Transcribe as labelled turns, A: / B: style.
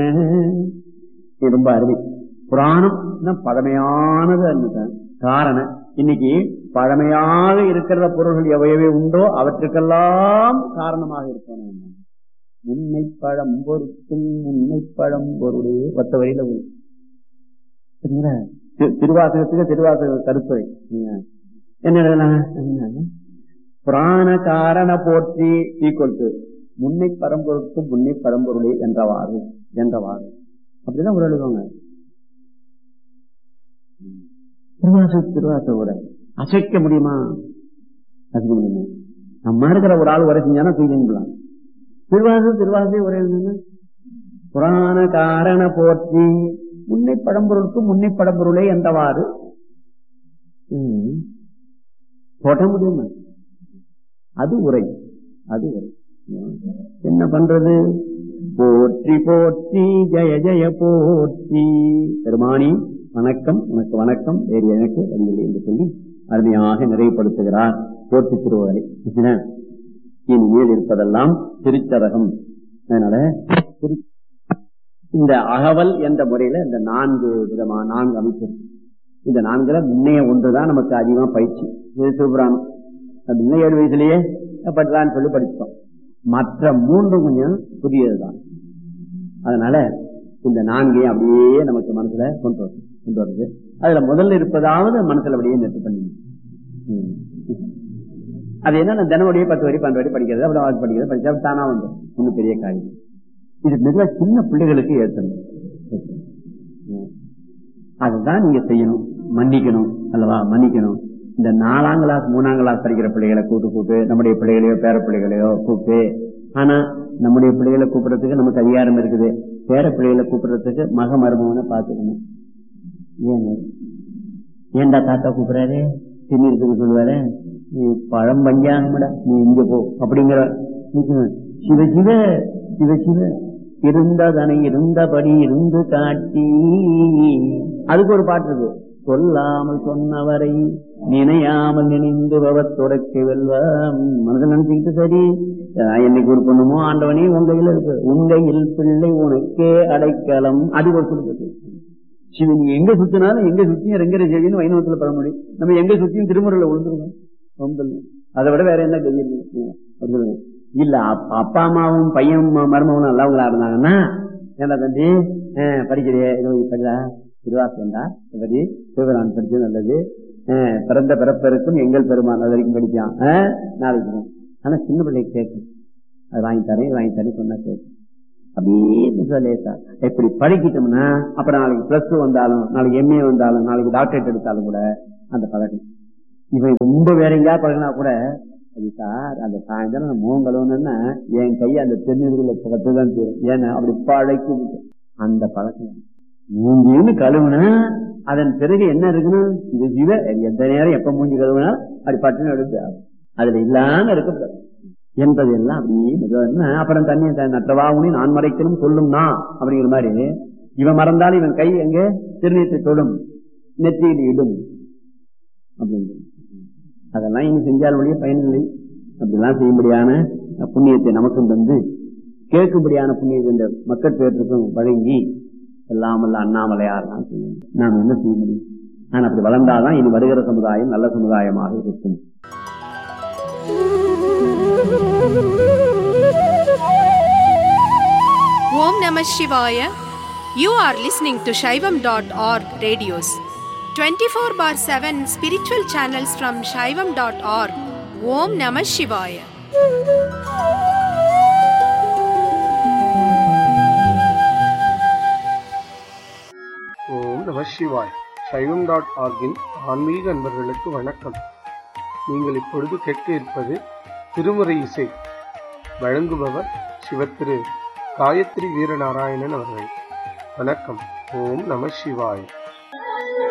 A: இது ரொம்ப அருமை புராணம் தான் பழமையானது அதுதான் காரணம் இன்னைக்கு பழமையாக இருக்கிற பொருள்கள் எவையவை உண்டோ அவற்றுக்கெல்லாம் காரணமாக இருக்கணும் முன்னை பழம் பொருத்தும் முன்னை பழம் பொருளே ஒத்த வரையில வரும். சரிங்களா? தி- திருவாசகத்துக்கு திருவாசக கருத்துரை என்ன எழுதலாம் என்ன? புராண காரண போற்றி ஈக்குவல் டு முன்னை பரம்பொருட்கு முன்னை பரம்பொருளே என்றவாறு என்றவாறு அப்படிதான் ஒரு எழுதுவாங்க திருவாசக திருவாசக உரை அசைக்க முடியுமா அசைக்க முடியுமா நம்ம இருக்கிற ஒரு ஆள் உரை செஞ்சானா தூக்கிக்கலாம் திருவாசக திருவாசக உரை எழுதுங்க புராண காரண போற்றி முன்னை பழம்பொருளுக்கு முன்னை பழம்பொருளே என்றவாறு ம். போட்ட முடியுமா அது உரை அது உரை என்ன பண்றது போற்றி போற்றி ஜெய ஜெய போற்றி பெருமானி வணக்கம் உனக்கு வணக்கம் வேறு எனக்கு அறிவில்லை என்று சொல்லி அருமையாக நிறைவுபடுத்துகிறார் போற்றி திருவகரை இனி மேல் இருப்பதெல்லாம் திருச்சரகம் அதனால திரு- இந்த அகவல் என்ற முறையில இந்த நான்கு விதமான நான்கு அமைப்பு இருக்கு. இந்த நான்குல முன்னைய ஒன்றுதான் நமக்கு அதிகமா பயிற்சி இது சிவபுராணம் அது முன்ன ஏழு வயசுலயே படிக்கலான்னு சொல்லி படிச்சோம் மற்ற மூன்றும் கொஞ்சம் புதியதுதான் அதனால இந்த நான்கையும் அப்படியே நமக்கு மனசுல கொண்டு வருது கொண்டு வருது அதுல முதல்ல இருப்பதாவது மனசுல அப்படியே நெட்டு பண்ணி ம். அது என்ன தினமுடியே பத்து வரி பன்னெண்டு வரி படிக்கிறது அப்படி வாழ்க்கை படிக்கிறது படிச்சா அப்படி தானா வந்துடும் ஒன்றும் பெரிய காரியம் இது மிக சின்ன பிள்ளைகளுக்கு ஏற்றணும் ம். அதுதான் நீங்க செய்யணும் மன்னிக்கணும் அல்லவா மன்னிக்கணும் இந்த நாலாம் கிளாஸ் மூணாம் கிளாஸ் படிக்கிற பிள்ளைகளை கூட்டு கூப்பிட்டு நம்முடைய பிள்ளைகளையோ பேர பிள்ளைகளையோ கூப்பிட்டு ஆனா நம்முடைய பிள்ளைகளை கூப்பிடுறதுக்கு நமக்கு அதிகாரம் இருக்குது பேர பிள்ளைகளை கூப்பிடுறதுக்கு மக மருமகனை பாத்துக்கணும் ஏங்க ஏன்டா தாத்தா கூப்பிடுறாரு திண்ணி இருக்குன்னு சொல்லுவாரு நீ பழம் பஞ்சாங்கடா நீ இங்க போ அப்படிங்கிற சிவ சிவ சிவ சிவ இருந்ததனை இருந்தபடி இருந்து காட்டி அதுக்கு ஒரு பாட்டு இருக்கு சொல்லாமல் சொன்னவரை நினையாமல் நினைந்து பவத்துடைக்க வெல்வம் மனதில் நினைச்சுக்கிட்டு சரி நான் என்னைக்கு ஒரு பொண்ணுமோ ஆண்டவனே உன் கையில இருக்கு உன் கையில் பிள்ளை உனக்கே அடைக்கலம் அது ஒரு கொடுக்குது சிவன் நீ எங்க சுத்தினாலும் எங்க சுத்தியும் ரெங்கரை செவின்னு வைணவத்துல பெற முடியும் நம்ம எங்க சுத்தியும் திருமுறையில விழுந்துருவோம் ரொம்ப இல்லை. அதை விட வேற என்ன கை இருக்கு அப்படி சொல்லுங்க. இல்ல அப்ப- அப்பா அம்மாவும் பையன் ம- மருமகனும் நல்லவங்களா இருந்தாங்கன்னா என்ன தம்பி அஹ், படிக்கிறியே இதோ படிடா திருவாசகம்டா படி சிவரான் படிச்சது நல்லது அஹ், பிறந்த பிறப்பருக்கும் எங்கள் பெருமான் அது வரைக்கும் படிக்கான் அஹ், நாளைக்கு போகும். ஆனா சின்ன பிள்ளைக்கு கேட்கும் அது வாங்கி தரேன் இது வாங்கி தரேன் சொன்னா கேட்கும் அப்படியே மிக லேசா இப்படி படிக்கிட்டோம்னா அப்புறம் நாளைக்கு பிளஸ் டூ வந்தாலும் நாளைக்கு எம்ஏ வந்தாலும் நாளைக்கு டாக்டரேட் எடுத்தாலும் கூட அந்த பழக்கம் இவன் ரொம்ப வேற எங்கேயா பழகினா கூட அது சார் அந்த சாயந்தரம் நான் மோகம் கழுவணும்னா என் கையை அந்த தென்னீருக்குள்ள பக்கத்து தான் தீரும் ஏன்னா அப்படி பழக்கி விட்டு. அந்த பழக்கம் மூஞ்சின்னு கழுவுனா அதன் பிறகு என்ன இருக்குன்னு இது ஜீவ எந்த நேரம் எப்ப மூஞ்சி கழுவுனா அப்படி பட்டுன்னு எடுத்து அதுல இல்லாம இருக்க என்பது எல்லாம் அப்படியே மெதுவா அப்புறம் தண்ணி நற்றவாகுனி நான் மறைக்கணும் சொல்லும்னா அப்படிங்கிற மாதிரி இவன் மறந்தாலும் இவன் கை எங்க திருநீற்றை தொடும் நெற்றியில் இடும் அப்படின்னு அதெல்லாம் இனி செஞ்சால் வழியே பயனில்லை அப்படிலாம் செய்யும்படியான புண்ணியத்தை நமக்கும் தந்து கேட்கும்படியான புண்ணியத்தை இந்த மக்கள் பேருக்கும் வழங்கி எல்லாம் அல்ல அண்ணாமலையாரெல்லாம் செய்யும் நாம் என்ன செய்ய முடியும் நான் அப்படி வளர்ந்தாதான் இனி வருகிற சமுதாயம் நல்ல சமுதாயமாக இருக்கும்
B: Om Namah Shivaya. You are listening to Shaivam.org radios. 24 bar 7 spiritual channels from Shaivam.org. Om Namah Shivaya.
C: ஓம் நம சிவாய் சைவம் டாட் ஆர்கின் ஆன்மீக அன்பர்களுக்கு வணக்கம் நீங்கள் இப்பொழுது கேட்க இருப்பது திருமுறை இசை வழங்குபவர் சிவத்திரு காயத்ரி வீரநாராயணன் அவர்கள் வணக்கம் ஓம் நம சிவாய்